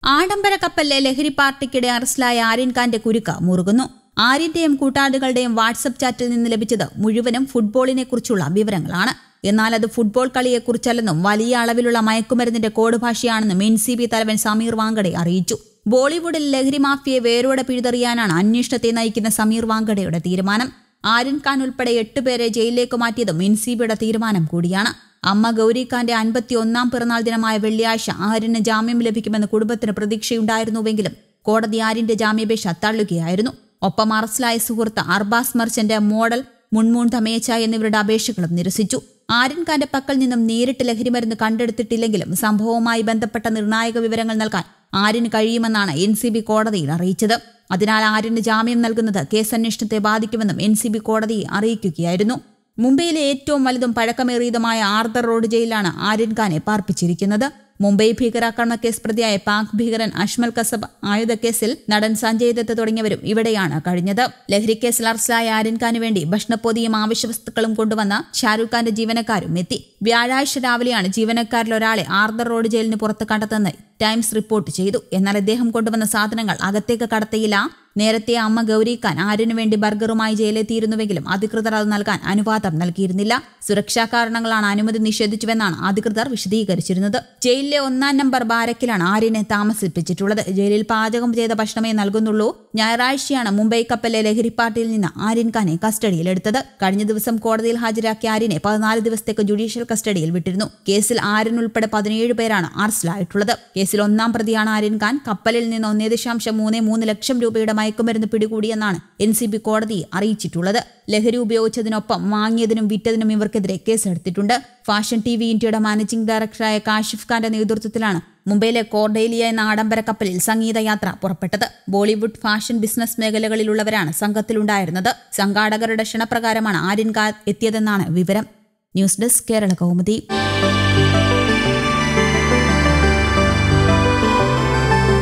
ആഡംബര കപ്പലിലെ ലഹരി പാർട്ടിക്കിടെ അറസ്റ്റിലായ ആര്യൻ ഖാന്റെ കുരുക്ക് മുറുകുന്നു ആര്യന്റെയും കൂട്ടാളികളുടെയും വാട്സപ്പ് ചാറ്റിൽ നിന്ന് ലഭിച്ചത് മുഴുവനും ഫുട്ബോളിനെ കുറിച്ചുള്ള വിവരങ്ങളാണ് എന്നാൽ അത് ഫുട്ബോൾ കളിയെക്കുറിച്ചല്ലെന്നും വലിയ അളവിലുള്ള മയക്കുമരുന്നിന്റെ കോഡ് ഭാഷയാണെന്നും എൻ സി ബി തലവൻ സമീർ വാങ്കഡെ അറിയിച്ചു ബോളിവുഡിൽ ലഹരി മാഫിയെ വേരോടെ പിഴുതെറിയാനാണ് അന്വേഷണത്തെ നയിക്കുന്ന സമീർ വാങ്കഡയുടെ തീരുമാനം ആര്യൻ ഖാൻ ഉൾപ്പെടെ എട്ടുപേരെ ജയിലിലേക്ക് മാറ്റിയതും എൻ സി ബിയുടെ തീരുമാനം കൂടിയാണ് അമ്മ ഗൗരി ഖാന്റെ അൻപത്തി ഒന്നാം പിറന്നാൾ ദിനമായ വെള്ളിയാഴ്ച ആര്യന് ജാമ്യം ലഭിക്കുമെന്ന് കുടുംബത്തിന് പ്രതീക്ഷയുണ്ടായിരുന്നുവെങ്കിലും കോടതി ആര്യന്റെ ജാമ്യാപേക്ഷ തള്ളുകയായിരുന്നു ഒപ്പം അറസ്റ്റിലായ സുഹൃത്ത് അർബാസ് മർച്ചന്റ് മോഡൽ മുൺമൂൺ തമേച്ച എന്നിവരുടെ അപേക്ഷകളും നിരസിച്ചു ആര്യൻ ഖാന്റെ പക്കൽ നിന്നും നേരിട്ട് ലഹരിമരുന്ന് കണ്ടെടുത്തിട്ടില്ലെങ്കിലും സംഭവവുമായി ബന്ധപ്പെട്ട നിർണായക വിവരങ്ങൾ നൽകാൻ ആര്യന് കഴിയുമെന്നാണ് എൻ സി ബി കോടതിയിൽ അറിയിച്ചത് അതിനാൽ ആര്യന് ജാമ്യം നൽകുന്നത് കേസന്വേഷണത്തെ ബാധിക്കുമെന്നും എൻ സി ബി കോടതിയെ അറിയിക്കുകയായിരുന്നു മുംബൈയിലെ ഏറ്റവും വലുതും പഴക്കമേറിയതുമായ ആർദർ റോഡ് ജയിലാണ് ആര്യൻ ഖാനെ പാർപ്പിച്ചിരിക്കുന്നത് മുംബൈ ഭീകരാക്രമണ കേസ് പ്രതിയായ പാക് ഭീകരൻ അഷ്മൽ കസബ് ആയുധക്കേസിൽ നടൻ സഞ്ജയ് ദത്ത് തുടങ്ങിയവരും ഇവിടെയാണ് കഴിഞ്ഞത് ലഹരിക്കേസിൽ അറസ്റ്റിലായ ആര്യൻ ഖാന് വേണ്ടി ഭക്ഷണപ്പൊതിയും ആവശ്യവസ്തുക്കളും കൊണ്ടുവന്ന ഷാരൂഖ് ഖാന്റെ ജീവനക്കാരും എത്തി വ്യാഴാഴ്ച രാവിലെയാണ് ജീവനക്കാരിൽ ഒരാളെ ആർദർ റോഡ് ജയിലിന് പുറത്ത് കണ്ടെത്തുന്ന ടൈംസ് റിപ്പോർട്ട് ചെയ്തു എന്നാൽ അദ്ദേഹം കൊണ്ടുവന്ന സാധനങ്ങൾ അകത്തേക്ക് കടത്തിയില്ല നേരത്തെ അമ്മ ഗൗരി ഖാൻ ആര്യനു വേണ്ടി ബർഗറുമായി ജയിലെത്തിയിരുന്നുവെങ്കിലും അധികൃതർ അത് നൽകാൻ അനുവാദം നൽകിയിരുന്നില്ല സുരക്ഷാ കാരണങ്ങളാണ് അനുമതി നിഷേധിച്ചുവെന്നാണ് അധികൃതർ വിശദീകരിച്ചിരുന്നത് ജയിലിലെ ഒന്നാം നമ്പർ ബാരക്കിലാണ് ആര്യനെ താമസിപ്പിച്ചിട്ടുള്ളത് ജയിലിൽ പാചകം ചെയ്ത ഭക്ഷണമേ നൽകുന്നുള്ളൂ ഞായറാഴ്ചയാണ് മുംബൈ കപ്പലിലെ ലഹരി പാർട്ടിയിൽ നിന്ന് ആര്യൻ ഖാനെ കസ്റ്റഡിയിലെടുത്തത് കഴിഞ്ഞ ദിവസം കോടതിയിൽ ഹാജരാക്കിയ ആര്യനെ പതിനാല് ദിവസത്തേക്ക് ജുഡീഷ്യൽ കസ്റ്റഡിയിൽ വിട്ടിരുന്നു കേസിൽ ആര്യൻ ഉൾപ്പെടെ പതിനേഴ് പേരാണ് അറസ്റ്റിലായിട്ടുള്ളത് കേസിൽ ഒന്നാം പ്രതിയാണ് ആര്യൻ ഖാൻ കപ്പലിൽ നിന്ന് ഒന്നേ ദശാംശം മൂന്ന് മൂന്ന് ലക്ഷം രൂപയുടെ മയക്കുമരുന്ന് പിടികൂടിയെന്നാണ് എൻ സി ബി കോടതിയെ അറിയിച്ചിട്ടുള്ളത് ലഹരി ഉപയോഗിച്ചതിനൊപ്പം വാങ്ങിയതിനും വിറ്റതിനും ഇവർക്കെതിരെ കേസെടുത്തിട്ടുണ്ട് ഫാഷൻ ടി വി ഇന്ത്യയുടെ മാനേജിംഗ് ഡയറക്ടറായ കാഷിഫ് ഖാന്റെ നേതൃത്വത്തിലാണ് മുംബൈയിലെ കോർഡേലിയ എന്ന ആഡംബര കപ്പലിൽ സംഗീതയാത്ര പുറപ്പെട്ടത് ബോളിവുഡ് ഫാഷൻ ബിസിനസ് മേഖലകളിലുള്ളവരാണ് സംഘത്തിലുണ്ടായിരുന്നത് സംഘാടകരുടെ ക്ഷണപ്രകാരമാണ് ആര്യൻ ഖാൻ എത്തിയതെന്നാണ് വിവരം ന്യൂസ് ഡെസ്ക് കേരള കൗമുദി